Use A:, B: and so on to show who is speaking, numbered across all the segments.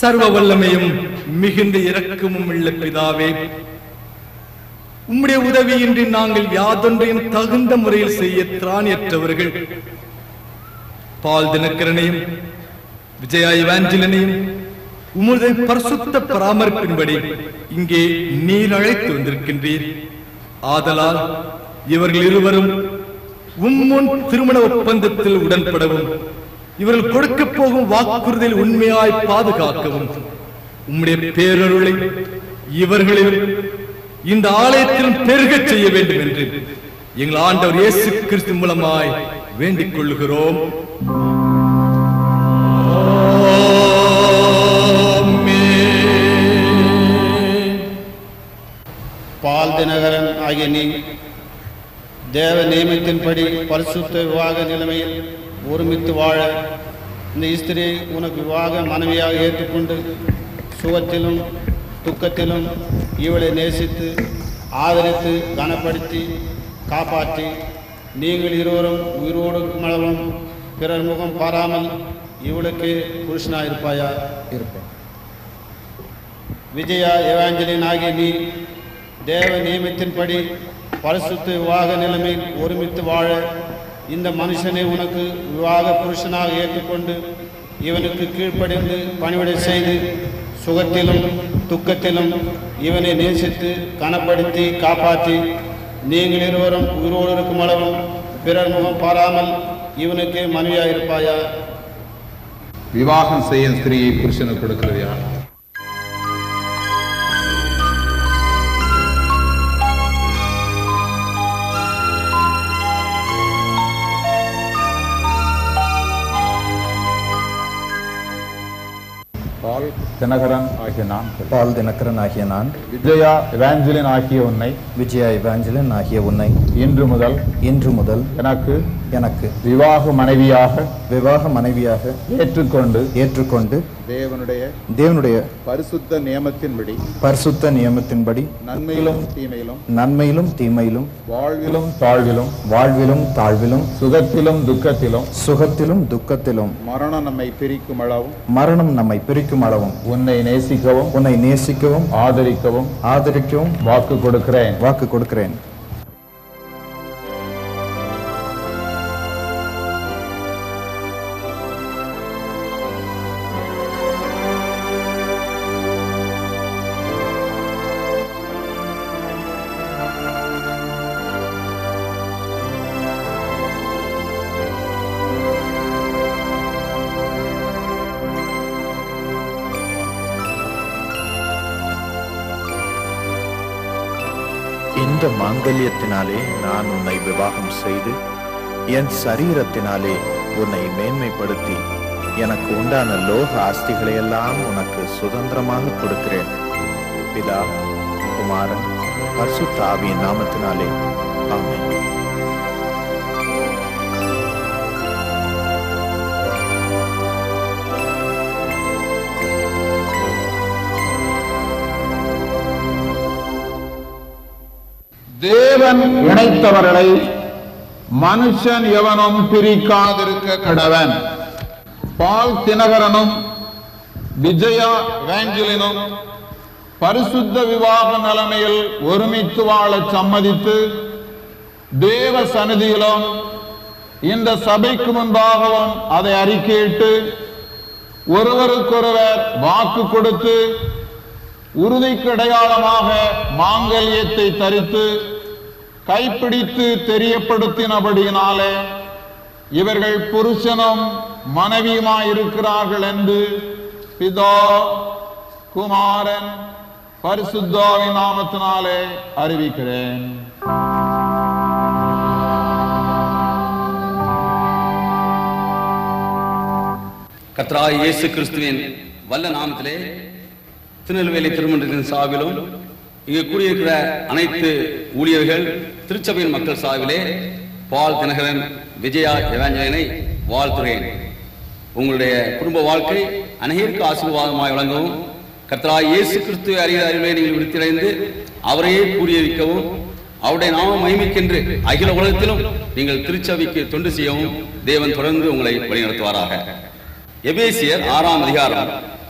A: சர்வ வல்லமையும் மிகுந்த இரக்கமும் உள்ள பிதாவே உம்முடைய உதவியின்றி நாங்கள் யாதொன்றையும் தகுந்த முறையில் செய்ய திராணியற்றவர்கள் பால் தினக்கரனையும் விஜயா இவாஞ்சலனையும் உமது பரிசுத்த பராமரிப்பின்படி இங்கே நீர் அழைத்து வந்திருக்கின்றீர் ஆதலால் இவர்கள் இருவரும் உம்முன் திருமண ஒப்பந்தத்தில் உடன்படவும் இவர்கள் கொடுக்க போகும் வாக்குறுதியில் உண்மையாய் பாதுகாக்கவும் உம்முடைய பேரருளை இவர்களில் இந்த ஆலயத்திலும் பெருகச் செய்ய வேண்டும் என்று எங்கள் ஆண்டவர் இயேசு கிறிஸ்து மூலமாய் வேண்டிக் கொள்கிறோம் ஆமென்.
B: பால் தினகரன் ஆகிய நீ தேவ நியமத்தின்படி பரிசுத்த விவாக நிலைமையில் ஒருமித்து வாழ இந்த ஸ்திரியை உனக்கு விவாக மனைவியாக ஏற்றுக்கொண்டு சுகத்திலும் துக்கத்திலும் இவளை நேசித்து ஆதரித்து கனப்படுத்தி காப்பாற்றி நீங்கள் இருவரும் உயிரோடு மளவும் பிறர் முகம் பாராமல் இவளுக்கு புருஷனாயிருப்பாயா இருப்பேன் விஜயா எவாஞ்சலின் ஆகிய நீ தேவ நியமத்தின்படி பரிசுத்த விவாக நிலைமையில் ஒருமித்து வாழ இந்த மனுஷனை உனக்கு விவாக புருஷனாக ஏற்றுக்கொண்டு இவனுக்கு கீழ்ப்படிந்து பணிவிடை செய்து சுகத்திலும் துக்கத்திலும் இவனை நேசித்து கனப்படுத்தி காப்பாற்றி நீங்கள் இருவரும் உயிரோடு இருக்கும் அளவும் பிறர் முகம் பாராமல் இவனுக்கு மனைவியாயிருப்பாயா
C: விவாகம் செய்ய ஸ்திரீயை புருஷனுக்கு கொடுக்கிறது யார் பால் தினகரன் ஆகிய நான்
D: பால் தினகரன் ஆகிய நான்
C: விஜயா எவாஞ்சலின் ஆகிய உன்னை
D: விஜயா இவாஞ்சலன் ஆகிய உன்னை
C: இன்று முதல்
D: இன்று முதல்
C: எனக்கு
D: எனக்கு
C: விவாக மனைவியாக
D: விவாக மனைவியாக
C: ஏற்றுக்கொண்டு
D: ஏற்றுக்கொண்டு
C: தேவனுடைய
D: தேவனுடைய
C: பரிசுத்த நியமத்தின்படி
D: பரிசுத்த நியமத்தின்படி
C: நன்மையிலும் தீமையிலும்
D: நன்மையிலும் தீமையிலும்
C: வாழ்விலும் தாழ்விலும்
D: வாழ்விலும் தாழ்விலும்
C: சுகத்திலும் துக்கத்திலும்
D: சுகத்திலும் துக்கத்திலும்
C: மரணம் நம்மை பிரிக்கும் அளவும்
D: மரணம் நம்மை பிரிக்கும் அளவும்
C: உன்னை நேசிக்கவும்
D: உன்னை நேசிக்கவும்
C: ஆதரிக்கவும்
D: ஆதரிக்கவும்
C: வாக்கு கொடுக்கிறேன்
D: வாக்கு கொடுக்கிறேன் இந்த மாங்கல்யத்தினாலே நான் உன்னை விவாகம் செய்து என் சரீரத்தினாலே உன்னை மேன்மைப்படுத்தி எனக்கு உண்டான லோக ஆஸ்திகளை எல்லாம் உனக்கு சுதந்திரமாக கொடுக்கிறேன் பிதா குமாரன் பரிசுத்த ஆவியின் நாமத்தினாலே ஆமென்
C: தேவன் இணைத்தவர்களை மனுஷன் எவனும் பிரிக்காதிருக்க கடவன் பால் தினகரனும் விஜயா வேஞ்சலினும் பரிசுத்த விவாக நிலைமையில் ஒருமித்து வாழச் சம்மதித்து தேவ சந்நிதியிலும் இந்த சபைக்கு முன்பாகவும் அதை அறிக்கையிட்டு ஒருவருக்கொருவர் வாக்கு கொடுத்து உறுதிக்கு அடையாளமாக மாங்கல்யத்தை தரித்து கைப்பிடித்து தெரியப்படுத்தினபடியினாலே இவர்கள் புருஷனும் மனைவியுமாயிருக்கிறார்கள் என்று பிதா குமாரன் பரிசுத்தாவின் நாமத்தினாலே அறிவிக்கிறேன்
E: கர்த்தராகிய இயேசு கிறிஸ்துவின் வல்ல நாமத்திலே திருநெல்வேலி திருமணத்தின் சார்பிலும் இங்கு கூடியிருக்கிற அனைத்து ஊழியர்கள் திருச்சபையின் மக்கள் சார்பிலே பால் தினகரன் விஜயா எவாஞ்சலினை வாழ்த்துகிறேன் உங்களுடைய குடும்ப வாழ்க்கை அநேகருக்கு ஆசீர்வாதமாய் வழங்கவும் கர்த்தராகிய இயேசு கிறிஸ்துவை அறிகிற அறிவிலே நீங்கள் விடுத்திடைந்து அவரையே கூறியிருக்கவும் அவருடைய நாம மகிமைக்கென்று அகில உலகத்திலும் நீங்கள் திருச்சபைக்கு தொண்டு செய்யவும் தேவன் தொடர்ந்து உங்களை வழிநடத்துவாராக எபேசியர் ஆறாம் அதிகாரம்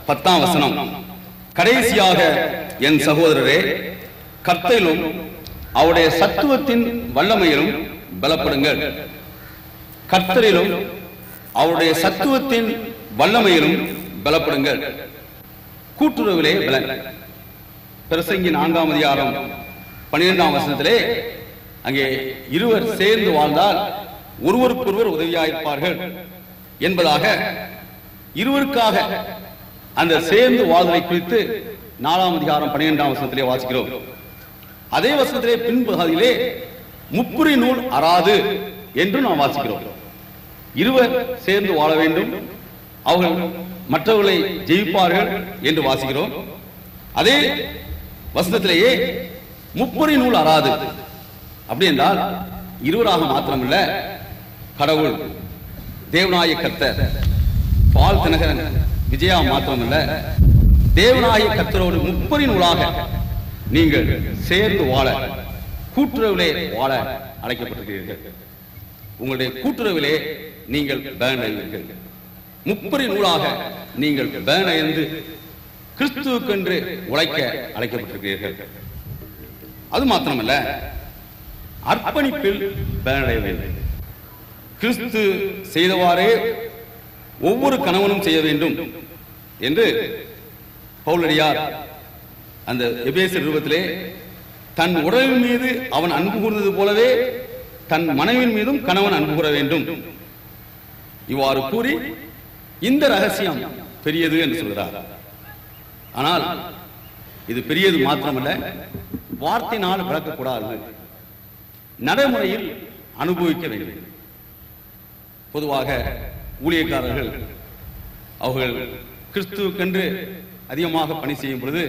E: பத்தாம் வசனம் கடைசியாக என் சகோதரரே கர்த்தரிலும் அவருடைய சத்துவத்தின் வல்லமையிலும் பலப்படுங்கள் கர்த்தரிலும் அவருடைய சத்துவத்தின் வல்லமையிலும் பலப்படுங்கள் கூட்டுறவிலே பலன் பிரசங்கி நான்காம் அதிகாரம் பன்னிரெண்டாம் வசனத்திலே அங்கே இருவர் சேர்ந்து வாழ்ந்தால் ஒருவருக்கொருவர் உதவியாயிருப்பார்கள் என்பதாக இருவருக்காக அந்த சேர்ந்து வாழ்தலை குறித்து நாலாம் அதிகாரம் பன்னிரெண்டாம் வசனத்திலே வாசிக்கிறோம் அதே வசனத்திலே பின்பகுதியிலே முப்புரி நூல் அறாது என்று நாம் வாசிக்கிறோம் இருவர் சேர்ந்து வாழ வேண்டும் அவர்கள் மற்றவர்களை ஜெயிப்பார்கள் என்று வாசிக்கிறோம் அதே வசனத்திலேயே முப்பொறி நூல் அறாது அப்படி என்றால் இருவராக மாத்திரமல்ல கடவுள் தேவநாய கர்த்தர் பால் தினகரன் விஜயா மாத்திரமல்ல தேவநாய கர்த்தரோடு முப்பொறி நூலாக நீங்கள் சேர்ந்து வாழ கூட்டுறவிலே வாழ அழைக்கப்பட்டிருக்கிறீர்கள் உங்களுடைய கூட்டுறவிலே நீங்கள் பேன் அடைவீர்கள் முப்பரி நூலாக நீங்கள் பேன் அடைந்து கிறிஸ்துவுக்கென்று உழைக்க அழைக்கப்பட்டிருக்கிறீர்கள் அது மாத்திரமல்ல அர்ப்பணிப்பில் பேன் அடைய வேண்டும் கிறிஸ்து செய்தவாறே ஒவ்வொரு கணவனும் செய்ய வேண்டும் என்று பவுலடியார் அந்த எபேசர் ரூபத்திலே தன் உடலின் மீது அவன் அன்பு கூர்ந்தது போலவே தன் மனைவின் மீதும் கணவன் அன்பு கூற வேண்டும் இவ்வாறு கூறி இந்த ரகசியம் பெரியது என்று சொல்கிறார் ஆனால் இது பெரியது மாத்திரமல்ல வார்த்தையினால் விளக்கக்கூடாது நடைமுறையில் அனுபவிக்க வேண்டும் பொதுவாக ஊழியக்காரர்கள் அவர்கள் கிறிஸ்துவுக்கென்று அதிகமாக பணி செய்யும் பொழுது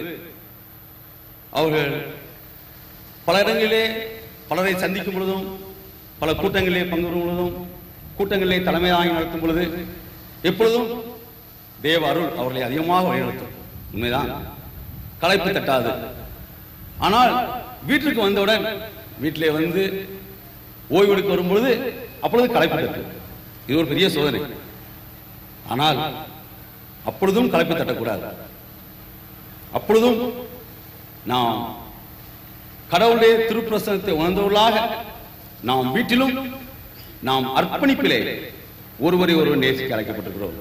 E: அவர்கள் பல இடங்களிலே பலரை சந்திக்கும் பொழுதும் பல கூட்டங்களிலே பங்கு பெறும் பொழுதும் கூட்டங்களிலே தலைமையாகி நடத்தும் பொழுது எப்பொழுதும் தேவ அருள் அவர்களை அதிகமாக வழிநடத்தும் உண்மைதான் களைப்பு தட்டாது ஆனால் வீட்டுக்கு வந்தவுடன் வீட்டிலே வந்து ஓய்வெடுக்க வரும்பொழுது அப்பொழுது களைப்பு தட்டும் இது ஒரு பெரிய சோதனை ஆனால் அப்பொழுதும் களைப்பு தட்டக்கூடாது அப்பொழுதும் நாம் கடவுளுடைய திருப்பிரசனத்தை உணர்ந்தவர்களாக நாம் வீட்டிலும் நாம் அர்ப்பணிப்பிலே ஒருவரை ஒருவர் நேசிக்க அழைக்கப்பட்டிருக்கிறோம்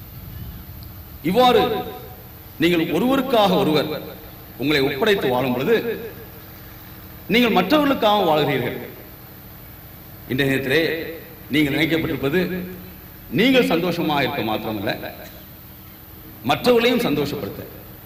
E: இவ்வாறு நீங்கள் ஒருவருக்காக ஒருவர் உங்களை ஒப்படைத்து வாழும் பொழுது நீங்கள் மற்றவர்களுக்காக வாழ்கிறீர்கள் இந்த நேரத்திலே நீங்கள் நினைக்கப்பட்டிருப்பது நீங்கள் சந்தோஷமாக இருக்க மாத்திரமல்ல மற்றவர்களையும் சந்தோஷப்படுத்த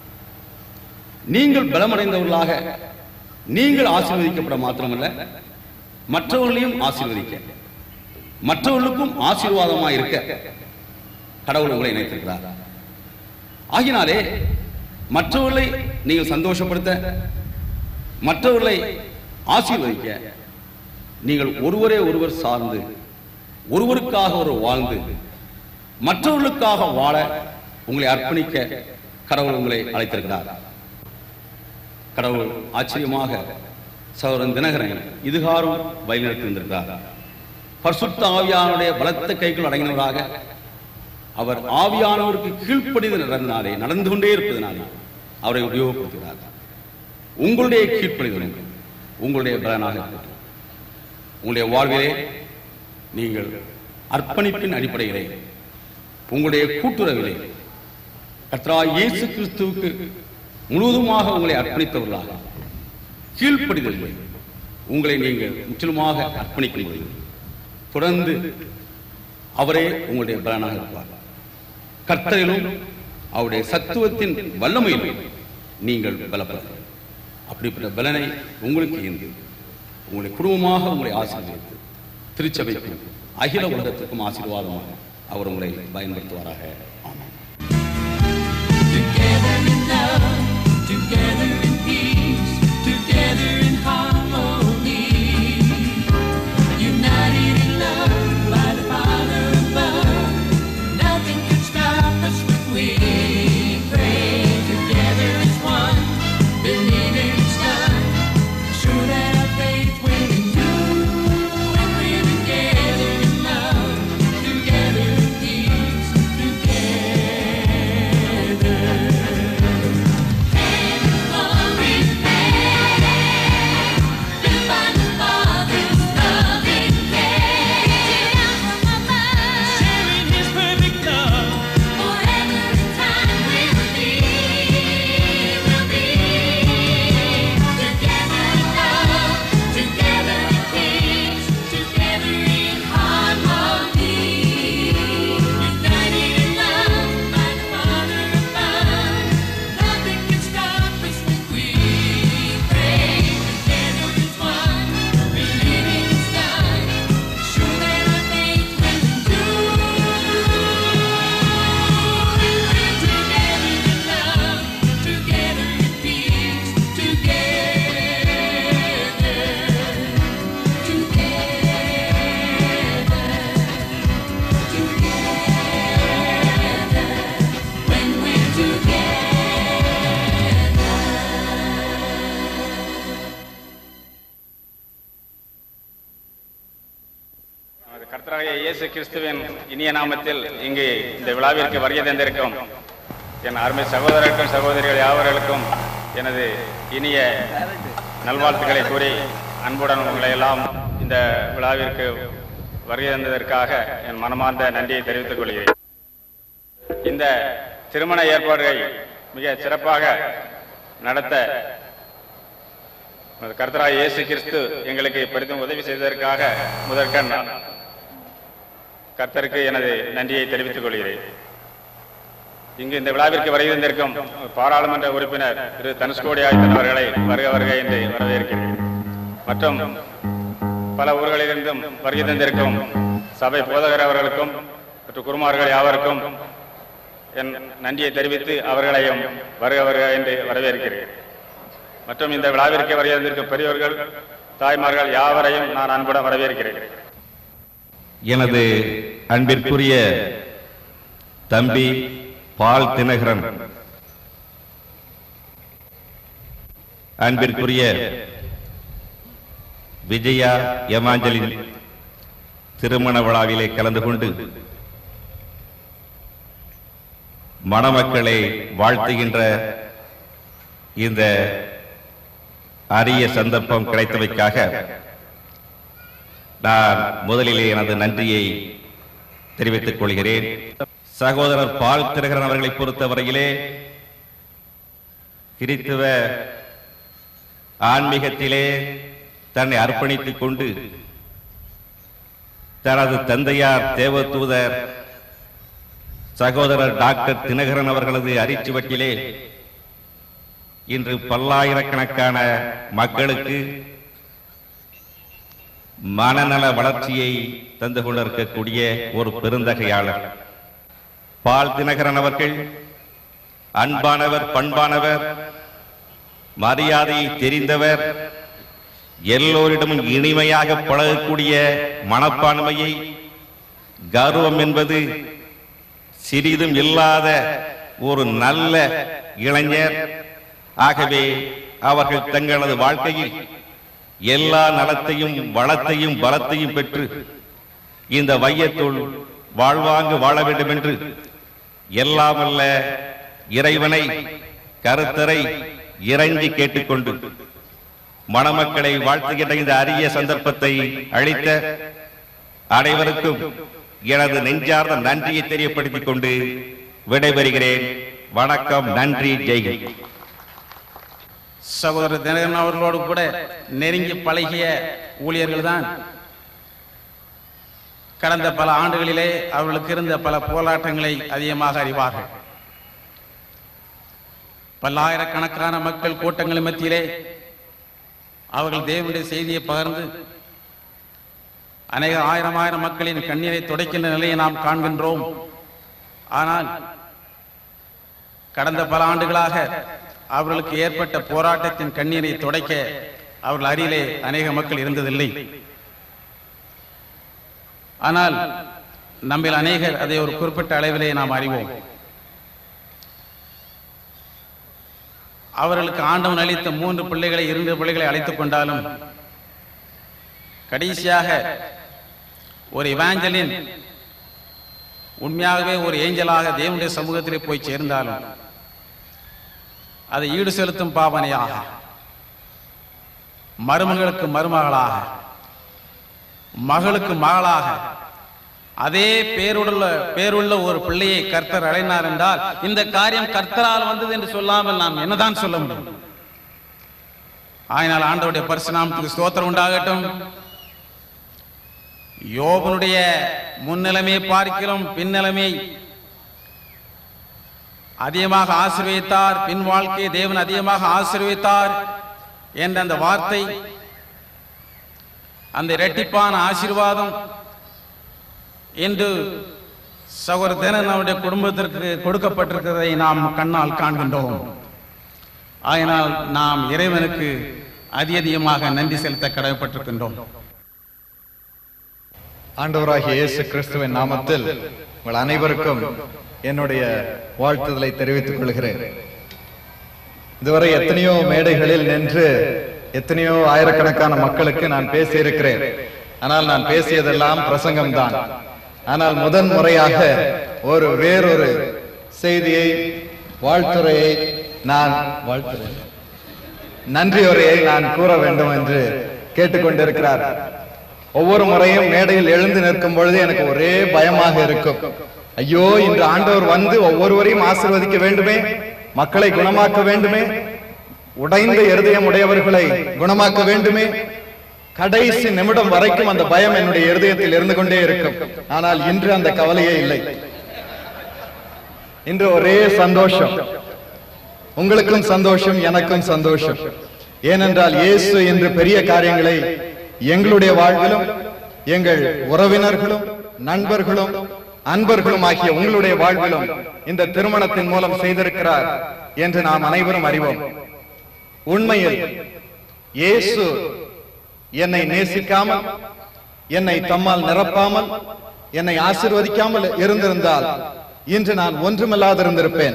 E: நீங்கள் பலமடைந்தவர்களாக நீங்கள் ஆசீர்வதிக்கப்பட மாத்திரமல்ல மற்றவர்களையும் ஆசீர்வதிக்க மற்றவர்களுக்கும் ஆசீர்வாதமாக இருக்க கடவுள் உங்களை இணைத்திருக்கிறார் ஆகினாலே மற்றவர்களை நீங்கள் சந்தோஷப்படுத்த மற்றவர்களை ஆசீர்வதிக்க நீங்கள் ஒருவரே ஒருவர் சார்ந்து ஒருவருக்காக ஒரு வாழ்ந்து மற்றவர்களுக்காக வாழ உங்களை அர்ப்பணிக்க கடவுள் உங்களை அழைத்திருக்கிறார் கடவுள் ஆச்சரியமாக சகோதரன் தினகரன் இதுகாரும் வழிநடத்தியிருந்திருக்கிறார் பரிசுத்த ஆவியானுடைய பலத்த கைக்குள் அடங்கினவராக அவர் ஆவியானவருக்கு கீழ்ப்படிந்து நடந்தாலே நடந்து கொண்டே இருப்பதனாலே அவரை உபயோகப்படுத்துகிறார் உங்களுடைய கீழ்ப்படிதலும் உங்களுடைய பலனாக இருக்கட்டும் உங்களுடைய வாழ்விலே நீங்கள் அர்ப்பணிப்பின் அடிப்படையிலே உங்களுடைய கூட்டுறவிலே கத்ரா இயேசு கிறிஸ்துவுக்கு முழுவதுமாக உங்களை அர்ப்பணித்தவர்களாக கீழ்ப்படிதலில் உங்களை நீங்கள் முற்றிலுமாக அர்ப்பணிக்கும் பொழுது தொடர்ந்து அவரே உங்களுடைய பலனாக இருப்பார் கர்த்தரிலும் அவருடைய சத்துவத்தின் வல்லமையிலும் நீங்கள் பலப்பட அப்படிப்பட்ட பலனை உங்களுக்கு இருந்து உங்களை குடும்பமாக உங்களை ஆசீர்வதித்து திருச்சபைக்கும் அகில உலகத்துக்கும் ஆசீர்வாதமாக அவர் உங்களை பயன்படுத்துவாராக ஆமாம்
F: Together in love, together in peace, together in harmony. United in love by the Father above. Nothing can stop us when we pray. Together as one, believing it's done. Sure that our faith will endure. And we're together in love, together in peace, together.
G: இயேசு கிறிஸ்துவின் இனிய நாமத்தில் இங்கு இந்த விழாவிற்கு வருகை தந்திருக்கும் என் அருமை சகோதரர்கள் சகோதரிகள் யாவர்களுக்கும் எனது இனிய நல்வாழ்த்துக்களை கூறி அன்புடன் உங்களை எல்லாம் இந்த விழாவிற்கு வருகை தந்ததற்காக என் மனமார்ந்த நன்றியை தெரிவித்துக் கொள்கிறேன் இந்த திருமண ஏற்பாடுகளை மிக சிறப்பாக நடத்த கர்த்தராய் இயேசு கிறிஸ்து எங்களுக்கு பெரிதும் உதவி செய்ததற்காக முதற்கண் கர்த்தருக்கு எனது நன்றியை தெரிவித்துக் கொள்கிறேன் இங்கு இந்த விழாவிற்கு வருகை தந்திருக்கும் பாராளுமன்ற உறுப்பினர் திரு தனுஷ்கோடி ஆயத்தன் அவர்களை வருக வருக என்று வரவேற்கிறேன் மற்றும் பல ஊர்களிலிருந்தும் வருகை தந்திருக்கும் சபை போதகர் அவர்களுக்கும் மற்றும் குருமார்கள் யாவருக்கும் என் நன்றியை தெரிவித்து அவர்களையும் வருக வருக என்று வரவேற்கிறேன் மற்றும் இந்த விழாவிற்கு வருகை தந்திருக்கும் பெரியோர்கள் தாய்மார்கள் யாவரையும் நான் அன்புடன் வரவேற்கிறேன்
H: எனது அன்பிற்குரிய தம்பி பால் தினகரன் அன்பிற்குரிய விஜயா எமாஞ்சலின் திருமண விழாவிலே கலந்து கொண்டு மணமக்களை வாழ்த்துகின்ற இந்த அரிய சந்தர்ப்பம் கிடைத்தமைக்காக நான் முதலிலே எனது நன்றியை தெரிவித்துக் கொள்கிறேன் சகோதரர் பால் தினகரன் அவர்களை பொறுத்தவரையிலே கிறித்துவ ஆன்மீகத்திலே தன்னை அர்ப்பணித்துக் கொண்டு தனது தந்தையார் தேவதூதர் சகோதரர் டாக்டர் தினகரன் அவர்களது அரிச்சுவட்டிலே இன்று பல்லாயிரக்கணக்கான மக்களுக்கு மனநல வளர்ச்சியை தந்து கொண்டிருக்கக்கூடிய ஒரு பெருந்தகையாளர் பால் தினகரன் அவர்கள் அன்பானவர் பண்பானவர் மரியாதையை தெரிந்தவர் எல்லோரிடமும் இனிமையாக பழகக்கூடிய மனப்பான்மையை கர்வம் என்பது சிறிதும் இல்லாத ஒரு நல்ல இளைஞர் ஆகவே அவர்கள் தங்களது வாழ்க்கையில் எல்லா நலத்தையும் வளத்தையும் பலத்தையும் பெற்று இந்த வையத்துள் வாழ்வாங்கு வாழ வேண்டும் என்று எல்லாம் அல்ல இறைவனை கருத்தரை இறைஞ்சி கேட்டுக்கொண்டு மணமக்களை வாழ்த்துகின்ற இந்த அரிய சந்தர்ப்பத்தை அளித்த அனைவருக்கும் எனது நெஞ்சார்ந்த நன்றியை தெரியப்படுத்திக் கொண்டு விடைபெறுகிறேன் வணக்கம் நன்றி ஜெய்ஹிந்த்
I: சகோதரர் தினகரன் அவர்களோடு கூட நெருங்கி பழகிய ஊழியர்கள் தான் கடந்த பல ஆண்டுகளிலே அவர்களுக்கு இருந்த பல போராட்டங்களை அதிகமாக அறிவார்கள் பல்லாயிரக்கணக்கான மக்கள் கூட்டங்களின் மத்தியிலே அவர்கள் தேவனுடைய செய்தியை பகிர்ந்து அநேக ஆயிரம் ஆயிரம் மக்களின் கண்ணீரை துடைக்கின்ற நிலையை நாம் காண்கின்றோம் ஆனால் கடந்த பல ஆண்டுகளாக அவர்களுக்கு ஏற்பட்ட போராட்டத்தின் கண்ணீரை துடைக்க அவர்கள் அருகிலே அநேக மக்கள் இருந்ததில்லை ஆனால் நம்மில் அநேகர் அதை ஒரு குறிப்பிட்ட அளவிலே நாம் அறிவோம் அவர்களுக்கு ஆண்டவன் அளித்த மூன்று பிள்ளைகளை இரண்டு பிள்ளைகளை அழைத்துக் கொண்டாலும் கடைசியாக ஒரு இவாஞ்சலின் உண்மையாகவே ஒரு ஏஞ்சலாக தேவனுடைய சமூகத்திலே போய் சேர்ந்தாலும் அதை ஈடு செலுத்தும் பாவனையாக மருமகளுக்கு மருமகளாக மகளுக்கு மகளாக அதே பேருள்ள பேருள்ள ஒரு பிள்ளையை கர்த்தர் அடைனார் என்றால் இந்த காரியம் கர்த்தரால் வந்தது என்று சொல்லாமல் நாம் என்னதான் சொல்ல முடியும் ஆயினால் ஆண்டவருடைய பரிசுநாமத்துக்கு ஸ்தோத்திரம் உண்டாகட்டும் யோபனுடைய முன்னிலைமையை பார்க்கிறோம் பின்னிலைமை அதிகமாக ஆசீர்வதித்தார் பின் வாழ்க்கையை தேவன் அதிகமாக ஆசீர்வதித்தார் என்ற அந்த வார்த்தை அந்த இரட்டிப்பான ஆசீர்வாதம் என்று சகோதர தினன் அவருடைய குடும்பத்திற்கு கொடுக்கப்பட்டிருக்கிறதை நாம் கண்ணால் காண்கின்றோம் ஆயினால் நாம் இறைவனுக்கு அதி அதிகமாக நன்றி செலுத்த கடமைப்பட்டிருக்கின்றோம்
J: ஆண்டவராகிய இயேசு கிறிஸ்துவின் நாமத்தில் உங்கள் அனைவருக்கும் என்னுடைய வாழ்த்துதலை தெரிவித்துக் கொள்கிறேன் இதுவரை எத்தனையோ மேடைகளில் நின்று எத்தனையோ ஆயிரக்கணக்கான மக்களுக்கு நான் பேசியிருக்கிறேன் ஆனால் நான் பேசியதெல்லாம் பிரசங்கம்தான் ஆனால் முதன் முறையாக ஒரு வேறொரு செய்தியை வாழ்த்துறையை நான் வாழ்த்துறை நன்றி உரையை நான் கூற வேண்டும் என்று கேட்டுக்கொண்டிருக்கிறார் ஒவ்வொரு முறையும் மேடையில் எழுந்து நிற்கும் பொழுது எனக்கு ஒரே பயமாக இருக்கும் ஐயோ இன்று ஆண்டவர் வந்து ஒவ்வொருவரையும் ஆசீர்வதிக்க வேண்டுமே மக்களை குணமாக்க வேண்டுமே உடைந்த இருதயம் உடையவர்களை குணமாக்க வேண்டுமே கடைசி நிமிடம் வரைக்கும் அந்த பயம் என்னுடைய இருதயத்தில் இருந்து கொண்டே இருக்கும் ஆனால் இன்று அந்த கவலையே இல்லை இன்று ஒரே சந்தோஷம் உங்களுக்கும் சந்தோஷம் எனக்கும் சந்தோஷம் ஏனென்றால் இயேசு என்று பெரிய காரியங்களை எங்களுடைய வாழ்விலும் எங்கள் உறவினர்களும் நண்பர்களும் அன்பர்களும் ஆகிய உங்களுடைய வாழ்விலும் இந்த திருமணத்தின் மூலம் செய்திருக்கிறார் என்று நாம் அனைவரும் அறிவோம் உண்மையில் இயேசு என்னை நேசிக்காமல் என்னை தம்மால் நிரப்பாமல் என்னை ஆசீர்வதிக்காமல் இருந்திருந்தால் இன்று நான் ஒன்றுமில்லாதிருந்திருப்பேன்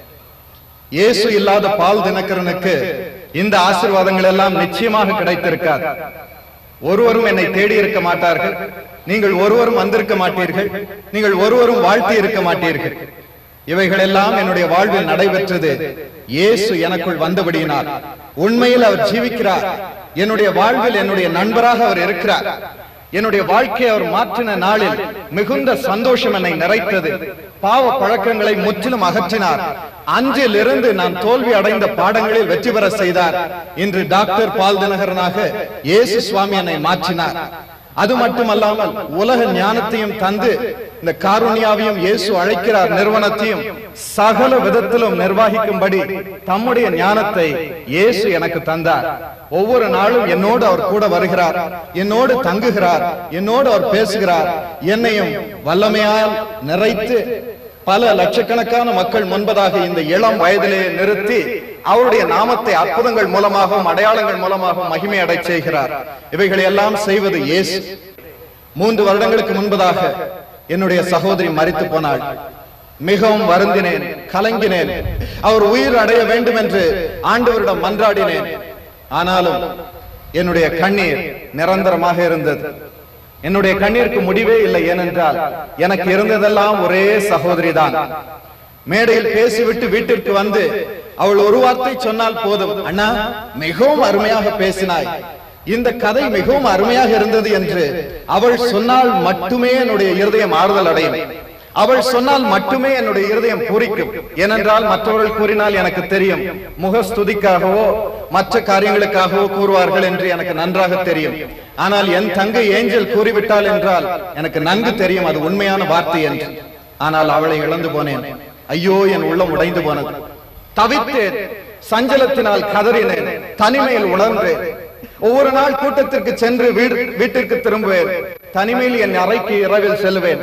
J: இயேசு இல்லாத பால் தினகரனுக்கு இந்த ஆசீர்வாதங்கள் எல்லாம் நிச்சயமாக கிடைத்திருக்காது ஒருவரும் என்னை தேடி இருக்க மாட்டார்கள் நீங்கள் ஒருவரும் வந்திருக்க மாட்டீர்கள் நீங்கள் ஒருவரும் வாழ்த்தி இருக்க மாட்டீர்கள் இவைகள் எல்லாம் என்னுடைய வாழ்வில் நடைபெற்றது இயேசு எனக்குள் வந்தபடியினால் உண்மையில் அவர் ஜீவிக்கிறார் என்னுடைய வாழ்வில் என்னுடைய நண்பராக அவர் இருக்கிறார் என்னுடைய வாழ்க்கையை அவர் மாற்றின நாளில் மிகுந்த சந்தோஷம் என்னை நிறைத்தது பாவ பழக்கங்களை முற்றிலும் அகற்றினார் அன்றில் இருந்து நான் தோல்வி அடைந்த பாடங்களில் வெற்றி பெற செய்தார் இன்று டாக்டர் பால் தினகரனாக இயேசு சுவாமி என்னை மாற்றினார் அது மட்டுமல்லாமல் உலக ஞானத்தையும் தந்து இந்த காருண்யாவையும் இயேசு அழைக்கிறார் நிறுவனத்தையும் சகல விதத்திலும் நிர்வகிக்கும்படி தம்முடைய ஞானத்தை இயேசு எனக்கு தந்தார் ஒவ்வொரு நாளும் என்னோடு அவர் கூட வருகிறார் என்னோடு தங்குகிறார் என்னோடு அவர் பேசுகிறார் என்னையும் வல்லமையால் நிறைத்து பல லட்சக்கணக்கான மக்கள் முன்பதாக இந்த இளம் வயதிலே நிறுத்தி அவருடைய நாமத்தை அற்புதங்கள் மூலமாகவும் அடையாளங்கள் மூலமாகவும் மகிமை அடை செய்கிறார் இவைகளை எல்லாம் செய்வது இயேசு மூன்று வருடங்களுக்கு முன்பதாக என்னுடைய சகோதரி மரித்து போனாள் மிகவும் வருந்தினேன் கலங்கினேன் அவர் உயிர் அடைய வேண்டும் என்று ஆண்டவரிடம் மன்றாடினேன் ஆனாலும் என்னுடைய கண்ணீர் நிரந்தரமாக இருந்தது என்னுடைய கண்ணீருக்கு முடிவே இல்லை ஏனென்றால் எனக்கு இருந்ததெல்லாம் ஒரே சகோதரி தான் மேடையில் பேசிவிட்டு வீட்டிற்கு வந்து அவள் ஒரு வார்த்தை சொன்னால் போதும் அண்ணா மிகவும் அருமையாக பேசினாய் இந்த கதை மிகவும் அருமையாக இருந்தது என்று அவள் சொன்னால் மட்டுமே என்னுடைய இருதயம் ஆறுதல் அடையும் அவள் சொன்னால் மட்டுமே என்னுடைய இருதயம் பூரிக்கும் ஏனென்றால் மற்றவர்கள் கூறினால் எனக்கு தெரியும் முகஸ்துதிக்காகவோ மற்ற காரியங்களுக்காகவோ கூறுவார்கள் என்று எனக்கு நன்றாக தெரியும் ஆனால் என் தங்கை ஏஞ்சல் கூறிவிட்டாள் என்றால் எனக்கு நன்கு தெரியும் அது உண்மையான வார்த்தை என்று ஆனால் அவளை இழந்து போனேன் ஐயோ என் உள்ளம் உடைந்து போனது தவித்தேன் சஞ்சலத்தினால் கதறினேன் தனிமையில் உணர்ந்தேன் ஒவ்வொரு நாள் கூட்டத்திற்கு சென்று வீடு வீட்டிற்கு திரும்புவேன் தனிமையில் என் அறைக்கு இரவில் செல்வேன்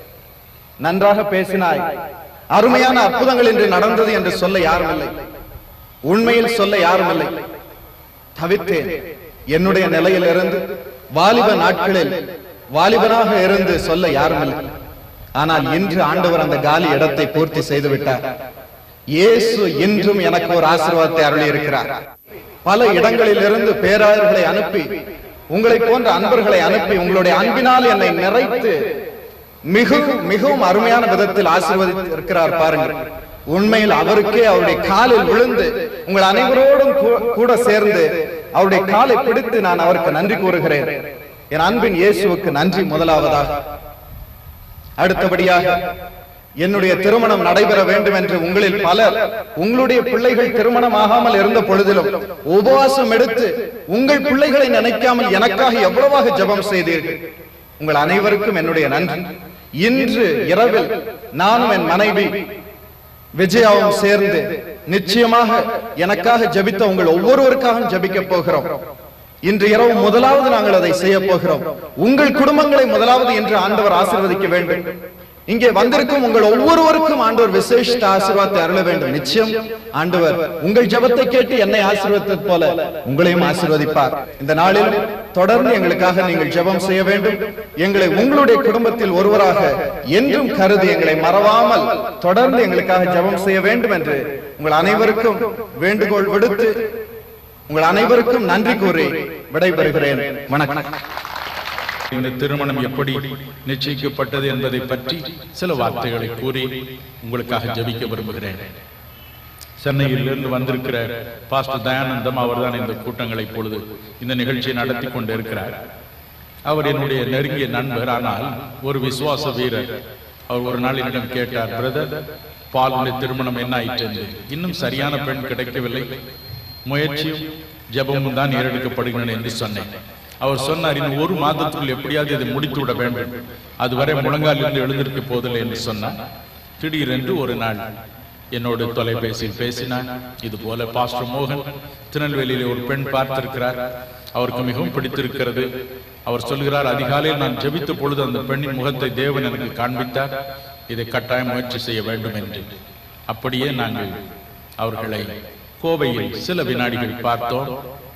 J: நன்றாக பேசினாய் அருமையான அற்புதங்கள் என்று நடந்தது என்று சொல்ல யாரும் இல்லை உண்மையில் சொல்ல யாரும் இல்லை தவித்தேன் என்னுடைய நிலையிலிருந்து வாலிப நாட்களில் வாலிபனாக இருந்து சொல்ல யாரும் இல்லை ஆனால் இன்று ஆண்டவர் அந்த காலி இடத்தை பூர்த்தி செய்து விட்டார் இயேசு இன்றும் எனக்கு ஒரு ஆசீர்வாதத்தை அருளி இருக்கிறார் பல இடங்களிலிருந்து பேராயர்களை அனுப்பி உங்களை போன்ற அன்பர்களை அனுப்பி உங்களுடைய அன்பினால் என்னை நிறைத்து மிகவும் மிகவும் அருமையான விதத்தில் ஆசீர்வதித்து இருக்கிறார் பாருங்கள் உண்மையில் அவருக்கே அவருடைய காலில் விழுந்து உங்கள் அனைவரோடும் கூ- கூட சேர்ந்து அவருடைய காலை பிடித்து நான் அவருக்கு நன்றி கூறுகிறேன் என் அன்பின் இயேசுவுக்கு நன்றி முதலாவதாக அடுத்தபடியாக என்னுடைய திருமணம் நடைபெற வேண்டும் என்று உங்களில் பலர் உங்களுடைய பிள்ளைகள் திருமணம் ஆகாமல் இருந்த பொழுதிலும் உபவாசம் எடுத்து உங்கள் பிள்ளைகளை நினைக்காமல் எனக்காக எவ்வளவாக ஜெபம் செய்தீர்கள் உங்கள் அனைவருக்கும் என்னுடைய நன்றி இன்று இரவில் நானும் என் மனைவி விஜயாவும் சேர்ந்து நிச்சயமாக எனக்காக ஜெபித்த உங்கள் ஒவ்வொருவருக்காகவும் ஜெபிக்க போகிறோம் இன்று இரவு முதலாவது நாங்கள் அதை செய்ய போகிறோம் உங்கள் குடும்பங்களை முதலாவது இன்று ஆண்டவர் ஆசீர்வதிக்க வேண்டும் இங்கே வந்திருக்கும் உங்கள் ஒவ்வொருவருக்கும் ஆண்டவர் விசேஷித்த ஆசீர்வாதத்தை அருள வேண்டும் நிச்சயம் ஆண்டவர் உங்கள் ஜெபத்தை கேட்டு என்னை ஆசீர்வதித்தது போல உங்களையும் ஆசீர்வதிப்பார் இந்த நாளில் தொடர்ந்து எங்களுக்காக நீங்கள் ஜெபம் செய்ய வேண்டும் எங்களை உங்களுடைய குடும்பத்தில் ஒருவராக என்றும் கருதி எங்களை மறவாமல் தொடர்ந்து எங்களுக்காக ஜெபம் செய்ய வேண்டும் என்று உங்கள் அனைவருக்கும் வேண்டுகோள் விடுத்து உங்கள் அனைவருக்கும் நன்றி கூறி விடைபெறுகிறேன் வணக்கம்
K: இந்த திருமணம் எப்படி நிச்சயிக்கப்பட்டது என்பதை பற்றி சில வார்த்தைகளை கூறி உங்களுக்காக ஜெபிக்க விரும்புகிறேன் சென்னையிலிருந்து வந்திருக்கிற பாஸ்டர் தயானந்தம் அவர்தான் இந்த கூட்டங்களை இப்பொழுது இந்த நிகழ்ச்சியை நடத்தி கொண்டிருக்கிறார் அவர் என்னுடைய நெருங்கிய நண்பர் ஆனால் ஒரு விசுவாச வீரர் அவர் ஒரு நாள் என்னிடம் கேட்டார் பிரதர் பாலுடைய திருமணம் என்ன ஆயிற்று என்று இன்னும் சரியான பெண் கிடைக்கவில்லை முயற்சியும் ஜெபமும் தான் ஏறெடுக்கப்படுகின்றன என்று சொன்னேன் அவர் சொன்னார் இன்னும் ஒரு மாதத்துக்குள் எப்படியாவது இதை முடித்து விட வேண்டும் அதுவரை முழங்காலிருந்து எழுந்திருக்க போதில்லை என்று சொன்னார் திடீரென்று ஒரு நாள் என்னோடு தொலைபேசியில் பேசினார் இது போல பாஸ்டர் மோகன் திருநெல்வேலியிலே ஒரு பெண் பார்த்திருக்கிறார் அவருக்கு மிகவும் பிடித்திருக்கிறது அவர் சொல்கிறார் அதிகாலையில் நான் ஜெபித்த பொழுது அந்த பெண்ணின் முகத்தை தேவன் எனக்கு காண்பித்தார் இதை கட்டாயம் முயற்சி செய்ய வேண்டும் என்று அப்படியே நாங்கள் அவர்களை கோவையில் சில வினாடிகள் பார்த்தோம்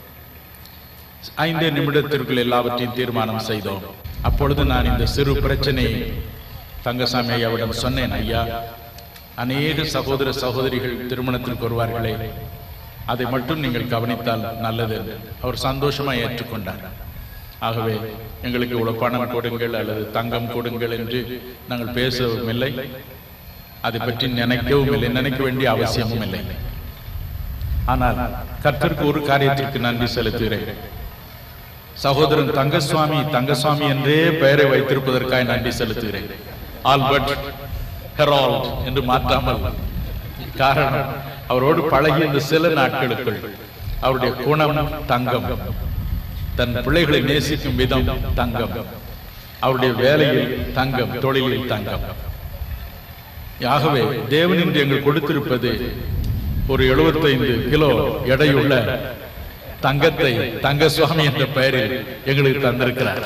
K: ஐந்து நிமிடத்திற்குள் எல்லாவற்றையும் தீர்மானம் செய்தோம் அப்பொழுது நான் இந்த சிறு பிரச்சனையை தங்கசாமி ஐயாவிடம் சொன்னேன் ஐயா அநேக சகோதர சகோதரிகள் திருமணத்திற்கு வருவார்களே அதை மட்டும் நீங்கள் கவனித்தால் நல்லது என்று. அவர் சந்தோஷமா ஏற்றுக்கொண்டார் ஆகவே எங்களுக்கு இவ்வளவு பணம் கொடுங்கள் அல்லது தங்கம் கொடுங்கள் என்று நாங்கள் பேசவும் இல்லை அதை பற்றி நினைக்கவும் இல்லை நினைக்க வேண்டிய அவசியமும் இல்லை ஆனால் கர்த்தருக்கு ஒரு காரியத்திற்கு நன்றி செலுத்துகிறேன் சகோதரன் தங்கசுவாமி தங்கசுவாமி என்றே பெயரை வைத்திருப்பதற்காக நன்றி செலுத்துகிறேன் ஆல்பர்ட் ஹெரால்ட் என்று மாற்றாமல் காரணம் அவரோடு பழகிய இந்த சில நாட்களுக்குள் அவருடைய குணம் தங்கம் தன் பிள்ளைகளை நேசிக்கும் விதம் தங்கம் அவருடைய வேலையில் தங்கம் தொழிலில் தங்கம் ஆகவே தேவன் இன்று எங்கள் கொடுத்திருப்பது ஒரு 75 கிலோ எடையுள்ள தங்கத்தை தங்க சுவாமி என்ற பெயரில் எங்களுக்கு தந்திருக்கிறார்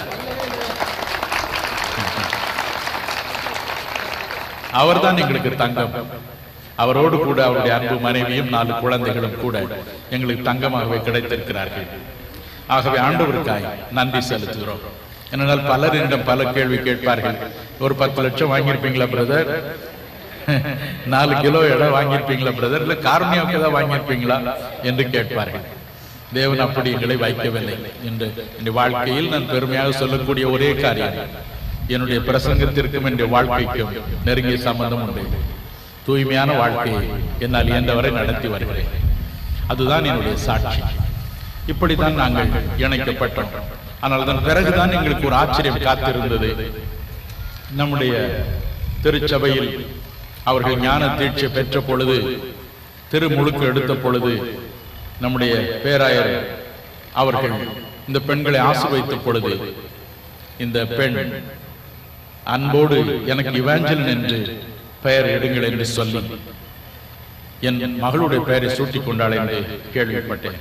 K: அவர்தான் எங்களுக்கு தங்கம் அவரோடு கூட அவருடைய அன்பு மனைவியும் நாலு குழந்தைகளும் கூட எங்களுக்கு தங்கமாகவே கிடைத்திருக்கிறார்கள் ஆகவே ஆண்டவருக்காய் நன்றி செலுத்துகிறோம் ஏனென்றால் பலர் என்னிடம் பல கேள்வி கேட்பார்கள் ஒரு பத்து லட்சம் வாங்கியிருப்பீங்களா பிரதர் நாலு கிலோ இடம் வாங்கியிருப்பீங்களா பிரதர் இல்ல காரணியாவுக்கு ஏதாவது வாங்கியிருப்பீங்களா என்று கேட்பார்கள் தேவன் அப்படி எங்களை வைக்கவில்லை என்று என்னுடைய வாழ்க்கையில் நான் பெருமையாக சொல்லக்கூடிய ஒரே காரியம் என்னுடைய பிரசங்கத்திற்கும் என்னுடைய வாழ்க்கைக்கும் நெருங்கிய சம்பந்தம் உண்டு தூய்மையான வாழ்க்கையை என்னால் இயன்றவரை நடத்தி வருகிறேன் அதுதான் என்னுடைய சாட்சி இப்படித்தான் நாங்கள் இணைக்கப்பட்டோம் ஆனால் அதன் பிறகுதான் எங்களுக்கு ஒரு ஆச்சரியம் காத்திருந்தது நம்முடைய திருச்சபையில் அவர்கள் ஞான தீட்சை பெற்ற பொழுது திருமுழுக்கு எடுத்த பொழுது நம்முடைய பேராயர் அவர்கள் இந்த பெண்களை ஆசு வைத்த பொழுது இந்த பெண் அன்போடு எனக்கு இவாஞ்சலன் என்று பெயர் எடுங்கள் என்று சொல்லி என் மகளுடைய பெயரை சூட்டிக் கொண்டாள் என்று கேள்விப்பட்டேன்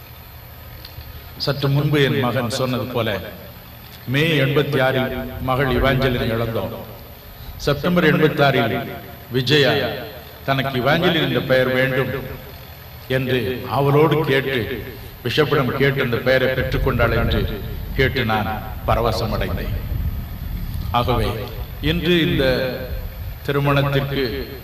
K: சற்று முன்பு என் மகன் சொன்னது போல மே எண்பத்தி ஆறில் மகள் இவாஞ்சலினை இழந்தோம் செப்டம்பர் எண்பத்தி ஆறில் விஜயா தனக்கு இவாஞ்சலின் என்ற பெயர் வேண்டும் என்று அவளோடு கேட்டு பிஷப்பிடம் கேட்டு அந்த பெயரை பெற்றுக்கொண்டாள் என்று கேட்டு நான் பரவசம் அடைந்தேன் ஆகவே இன்று இந்த திருமணத்திற்கு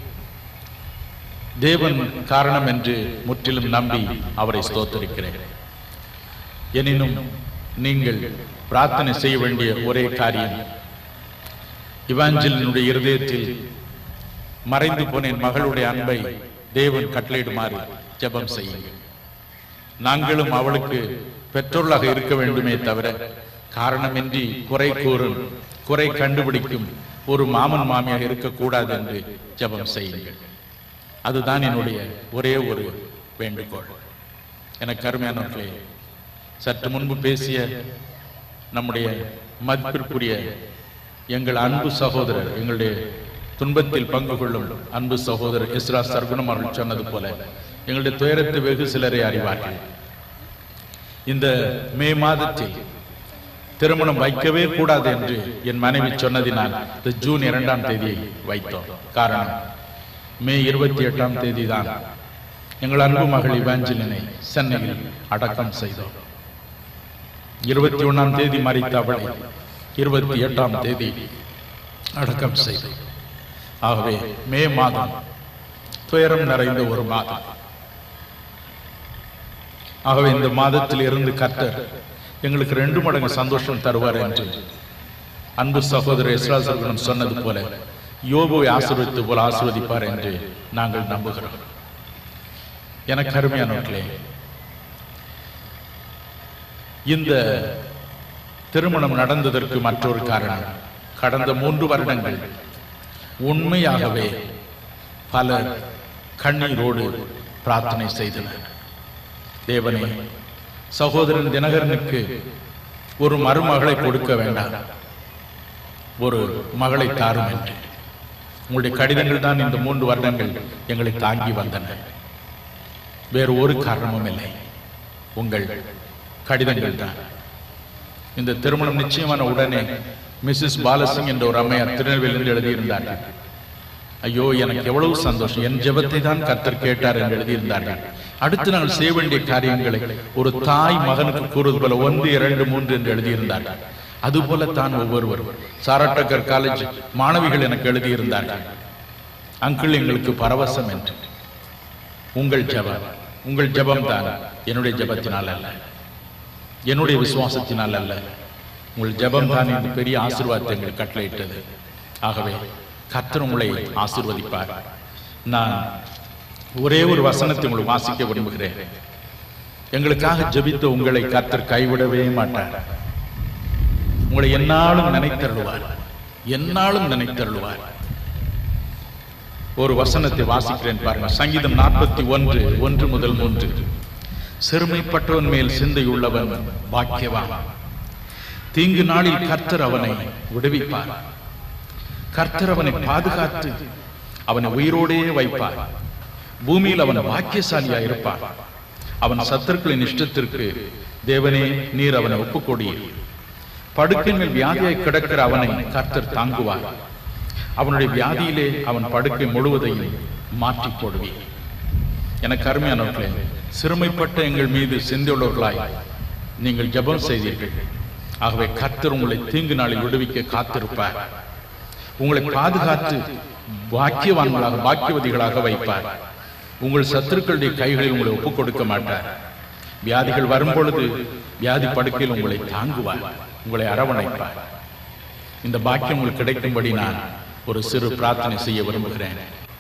K: தேவன் காரணம் என்று முற்றிலும் நம்பி அவரை ஸ்தோத்தரிக்கிறேன் எனினும் நீங்கள் பிரார்த்தனை செய்ய வேண்டிய ஒரே காரியம் இவாஞ்சலினுடைய இருதயத்தில் மறைந்து போன என் மகளுடைய அன்பை தேவன் கட்டளையிடுமாறு ஜெபம் செய்யுங்கள் நாங்களும் அவளுக்கு பெற்றோர்களாக இருக்க வேண்டுமே தவிர காரணமின்றி குறை கூறும் குறை கண்டுபிடிக்கும் ஒரு மாமன் மாமியாக இருக்கக்கூடாது என்று ஜெபம் செய்யுங்கள் அதுதான் என்னுடைய ஒரே ஒரு வேண்டுகோள் எனக்கு அருமையானவர்களே சற்று முன்பு பேசிய நம்முடைய மதிப்பிற்குரிய எங்கள் அன்பு சகோதரர் எங்களுடைய துன்பத்தில் பங்கு கொள்ளும் அன்பு சகோதரர் இஸ்ரா சர்க்குணம் அவர்கள் சொன்னது போல எங்களுடைய துயரத்தை வெகு சிலரை அறிவார்கள் இந்த மே மாதத்தில் திருமணம் வைக்கவே கூடாது என்று என் மனைவி சொன்னதினால் இந்த ஜூன் இரண்டாம் தேதியை வைத்தோம் காரணம் மே இருபத்தி எட்டாம் தேதி தான் எங்கள் அன்பு மகள் இவாஞ்சலினை சென்னையில் அடக்கம் செய்தோம் இருபத்தி ஒண்ணாம் தேதி மறித்த அவளை இருபத்தி எட்டாம் தேதி அடக்கம் செய்தோம் ஆகவே மே மாதம் துயரம் நிறைந்த ஒரு மாதம் ஆகவே இந்த மாதத்தில் இருந்து கர்த்தர் எங்களுக்கு ரெண்டு மடங்கு சந்தோஷம் தருவார் என்று அன்பு சகோதரர் இஸ்ரா சர்குணம் சொன்னது போல யோபுவை ஆசீர்வதித்து போல ஆசீர்வதிப்பார் என்று நாங்கள் நம்புகிறோம் எனக்கு அருமையானவர்களே இந்த திருமணம் நடந்ததற்கு மற்றொரு காரணம் கடந்த மூன்று வருடங்கள் உண்மையாகவே பலர் கண்ணீரோடு பிரார்த்தனை செய்தனர் தேவனே சகோதரன் தினகரனுக்கு ஒரு மருமகளை கொடுக்க வேண்டாம் ஒரு மகளை தாரும் என்று உங்களுடைய கடிதங்கள் தான் இந்த மூன்று வருடங்கள் எங்களை தாங்கி வந்தன வேறு ஒரு காரணமும் இல்லை உங்கள் கடிதங்கள் தான் இந்த திருமணம் நிச்சயமான உடனே மிஸ்ஸஸ் பாலசிங் என்ற ஒரு அம்மையார் திருநெல்வேலியிலிருந்து எழுதியிருந்தார்கள் ஐயோ எனக்கு எவ்வளவு சந்தோஷம் என் ஜெபத்தை தான் கர்த்தர் கேட்டார் என்று எழுதியிருந்தார்கள் அடுத்து நாங்கள் செய்ய வேண்டிய காரியங்களை ஒரு தாய் மகனுக்கு கூறுவது போல ஒன்று இரண்டு மூன்று என்று எழுதியிருந்தார்கள் அதுபோல தான் ஒவ்வொருவரும் சாரட்டக்கர் காலேஜ் மாணவிகள் எனக்கு எழுதியிருந்தார்கள் அங்கிள் எங்களுக்கு பரவசம் என்று உங்கள் ஜெபம் உங்கள் ஜெபம் தான் என்னுடைய ஜெபத்தினால் அல்ல என்னுடைய விசுவாசத்தினால் அல்ல உங்கள் ஜெபம் தான் இந்த பெரிய ஆசீர்வாதத்தை எங்களுக்கு கட்டளையிட்டது ஆகவே கர்த்தர் உங்களை ஆசீர்வதிப்பார் நான் ஒரே ஒரு வசனத்தை உங்களுக்கு வாசிக்க விரும்புகிறேன் எங்களுக்காக ஜெபித்த உங்களை கர்த்தர் கைவிடவே மாட்டார் உங்களை என்னாலும் நினைத்தருள்வார் என்னாலும் நினைத்தருள்வார் ஒரு வசனத்தை வாசிக்கிறேன் பாருங்க சங்கீதம் நாற்பத்தி ஒன்று ஒன்று முதல் மூன்று சிறுமைப்பட்டவன் மேல் சிந்தையுள்ளவன் பாக்கியவான் தீங்கு நாளில் கர்த்தர் அவனை விடுவிப்பார் கர்த்தர் அவனை பாதுகாத்து அவனை உயிரோடே வைப்பார் பூமியில் அவன் பாக்கியசாலியா இருப்பான் அவன் சத்துருக்களின் இஷ்டத்திற்கு தேவனே நீர் அவனை ஒப்புக்கொடிய படுக்கையின் மேல் வியாதியாய் கிடக்கிற அவனை கர்த்தர் தாங்குவார் அவனுடைய வியாதியிலே அவன் படுக்கை முழுவதையும் மாற்றி போடுவீர் எனக்கு அருமையானவர்களே சிறுமைப்பட்ட எங்கள் மீது சிந்தியுள்ளவர்களாய் நீங்கள் ஜெபம் செய்தீர்கள் ஆகவே கர்த்தர் உங்களை தீங்கு நாளில் விடுவிக்க காத்திருப்பார் உங்களை பாதுகாத்து பாக்கியவான்களாக பாக்கியவதிகளாக வைப்பார் உங்கள் சத்துருக்களுடைய கைகளில் உங்களை ஒப்புக் கொடுக்க மாட்டார் வியாதிகள் வரும்பொழுது வியாதி படுக்கையில் உங்களை தாங்குவார் உங்களை அரவணைப்பார் இந்த பாக்கியம் உங்களுக்கு கிடைக்கும்படி நான் ஒரு சிறு பிரார்த்தனை செய்ய விரும்புகிறேன்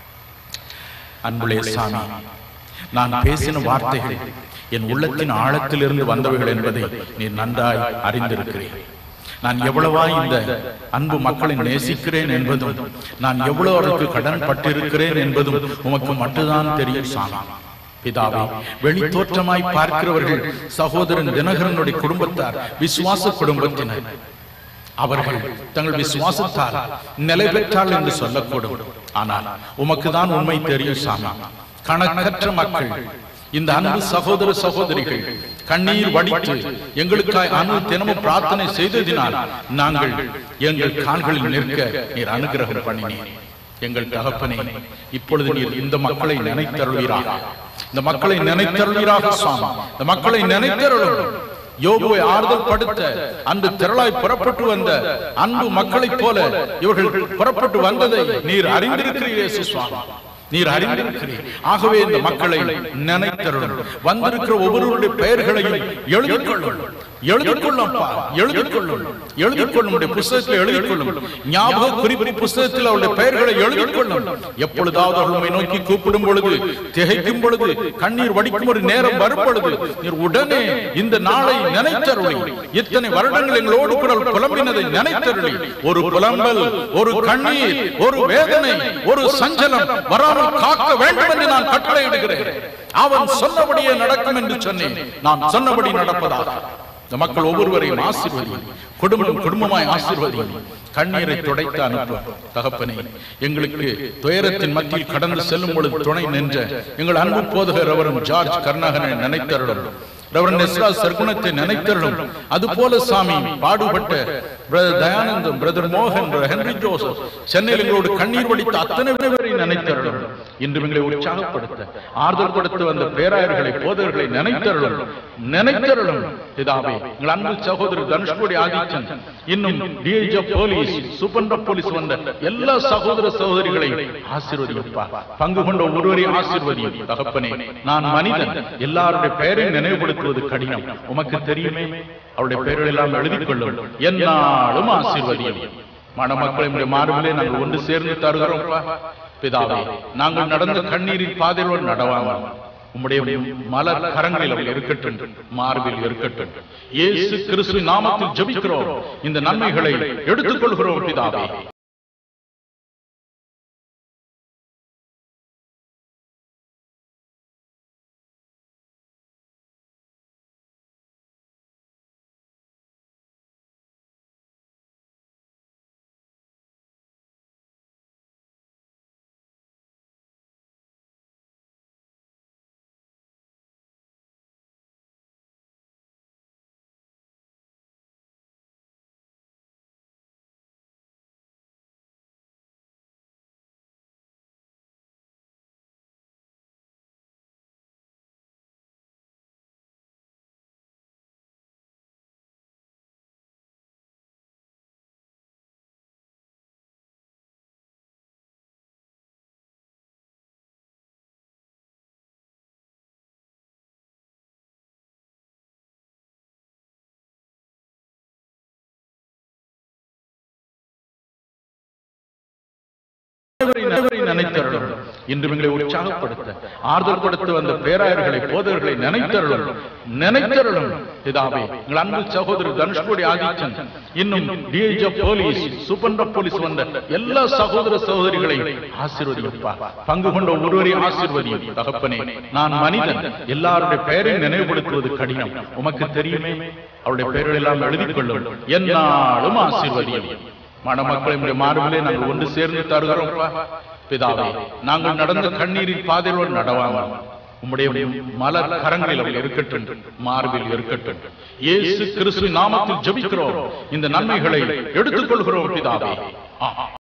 K: அன்புலே சாமி நான் பேசின வார்த்தைகள் என் உள்ளத்தின் ஆழத்திலிருந்து வந்தவைகள் என்பதை நீ நன்றாய் அறிந்திருக்கிறேன் நான் எவ்வளவாய் இந்த அன்பு மக்களை நேசிக்கிறேன் என்பதும் நான் எவ்வளவு அவர்களுக்கு கடன் பட்டிருக்கிறேன் என்பதும் உமக்கு மட்டும்தான் தெரியும் சாமி பிதாவே வெளி தோற்றமாய் பார்க்கிறவர்கள் சகோதரன் தினகரனுடைய குடும்பத்தார் விசுவாச குடும்பத்தினர் அவர்கள் தங்கள் விசுவாசத்தால் நிலை பெற்றால் என்று சொல்லக்கூடும் ஆனால் உமக்கு தான் உண்மை தெரியும் சாமி கணக்கற்ற மக்கள் இந்த அன்பு சகோதர சகோதரிகள் கண்ணீர் வடித்து எங்களுக்காய் அணு தினமும் பிரார்த்தனை செய்ததினால் நாங்கள் எங்கள் கால்களில் நிற்க நீர் அனுகிரகம் பண்ணினீர் எங்கள் தகப்பனே இப்பொழுது நீர் இந்த மக்களை நினைத்தருளீராக இந்த மக்களை நினைத்தருளீராக சுவாமி இந்த மக்களை நினைத்தருளும் யோகுவை ஆறுதல் படுத்த அன்று திரளாய் புறப்பட்டு வந்த அன்பு மக்களைப் போல இவர்கள் புறப்பட்டு வந்ததை நீர் அறிந்திருக்கிறீரே இயேசு சுவாமி நீர் அறிந்திருக்கிறீர் ஆகவே இந்த மக்களை நினைத்தருளும் வந்திருக்கிற ஒவ்வொருவருடைய பெயர்களையும் எழுதிக் கொள்ளும் எழுதிக் கொள்ளும்பா எழுதிக் கொள்ளும் எழுதிக் கொள்ளும் உடைய புஸ்தகத்தில் எழுதிக் கொள்ளும் ஞாபக குறிப்பு புஸ்தகத்தில் அவருடைய பெயர்களை எழுதிக் கொள்ளும் எப்பொழுதாவது அவர்கள் உம்மை நோக்கி கூப்பிடும் பொழுது திகைக்கும் பொழுது கண்ணீர் வடிக்கும் ஒரு நேரம் வரும் பொழுது நீர் உடனே இந்த நாளை நினைத்தருளி இத்தனை வருடங்கள் எங்களோடு கூட புலம்பினதை நினைத்தருளி ஒரு புலம்பல் ஒரு கண்ணீர் ஒரு வேதனை ஒரு சஞ்சலம் வராமல் காக்க வேண்டும் என்று நான் கட்டளையிடுகிறேன் அவன் சொன்னபடியே நடக்கும் என்று சொன்னேன் நான் சொன்னபடி நடப்பதாக இந்த மக்கள் ஒவ்வொருவரையும் ஆசீர்வதி குடும்பம் குடும்பமாய் ஆசீர்வதி கண்ணீரை துடைத்து அனுப்பும் தகப்பனே எங்களுக்கு துயரத்தின் மத்தியில் கடந்து செல்லும் பொழுது துணை நின்ற எங்கள் அன்பு போதகர் அவரும் ஜார்ஜ் கருணாகரனை நினைத்தருளும் ரெவரன் எஸ்ரா சர்க்குணத்தை நினைத்தருளும் அது போல சாமி பாடுபட்ட பிரதர் தயானந்தம் பிரதர் மோகன் பிரதர் ஹென்ரி ஜோசப் சென்னையில் எங்களோடு கண்ணீர் வடித்த அத்தனை பேரை நினைத்தருளும் இன்று எங்களை உற்சாகப்படுத்த ஆறுதல் கொடுத்து வந்த பேராயர்களை போதர்களை நினைத்தருளும் நினைத்தருளும் பிதாவே எங்கள் அன்பு சகோதரர் தனுஷ்கோடி ஆதித்தன் இன்னும் டிஐஜி போலீஸ் சூப்பர் போலீஸ் வந்த எல்லா சகோதர சகோதரிகளை ஆசீர்வதிப்பா பங்கு கொண்ட ஒருவரையும் ஆசீர்வதியும் தகப்பனே நான் மனிதன் எல்லாருடைய பெயரையும் நினைவுபடுத்துவது கடினம் உமக்கு தெரியுமே அவருடைய பெயர்கள் எல்லாம் எழுதிக் கொள்ளும் என்னாலும் ஆசீர்வதியும் மணமக்களை மார்பிலே நாங்கள் ஒன்று சேர்ந்து தருகிறோம் பிதாவே நாங்கள் நடந்த கண்ணீரின் பாதையோடு நடவாமல் உம்முடைய மலர் கரங்களில் அவள் இருக்கட்டும் மார்பில் இருக்கட்டும் இயேசு கிறிஸ்து நாமத்தில் ஜெபிக்கிறோம் இந்த நன்மைகளை எடுத்துக்கொள்கிறோம் பிதாவே நினைத்தருளும் இன்று எங்களை உற்சாகப்படுத்த ஆறுதல் கொடுத்து வந்த பேராயர்களை போதர்களை நினைத்தருளும் நினைத்தருளும் பிதாவே எங்கள் அன்பு சகோதரர் தனுஷ்கோடி ஆதித்தன் இன்னும் டிஐஜி போலீஸ் சூப்பர் போலீஸ் வந்த எல்லா சகோதர சகோதரிகளை ஆசீர்வதிப்பா பங்கு கொண்ட ஒருவரையும் ஆசீர்வதியும் தகப்பனே நான் மனிதன் எல்லாருடைய பெயரையும் நினைவுபடுத்துவது கடினம் உமக்கு தெரியுமே அவருடைய பெயர்கள் எல்லாம் எழுதிக் கொள்ளும் என்னாலும் ஆசீர்வதியும் மணமக்களை மார்பிலே நாங்கள் ஒன்று சேர்ந்து தருகிறோம் பிதாவே நாங்கள் நடந்த கண்ணீரின் பாதையோடு நடவாமல் உம்முடைய மலர் கரங்களில் அவள் இருக்கட்டும் மார்பில் இருக்கட்டும் இயேசு கிறிஸ்து நாமத்தில் ஜெபிக்கிறோம் இந்த நன்மைகளை எடுத்துக்கொள்கிறோம் பிதாவே ஆ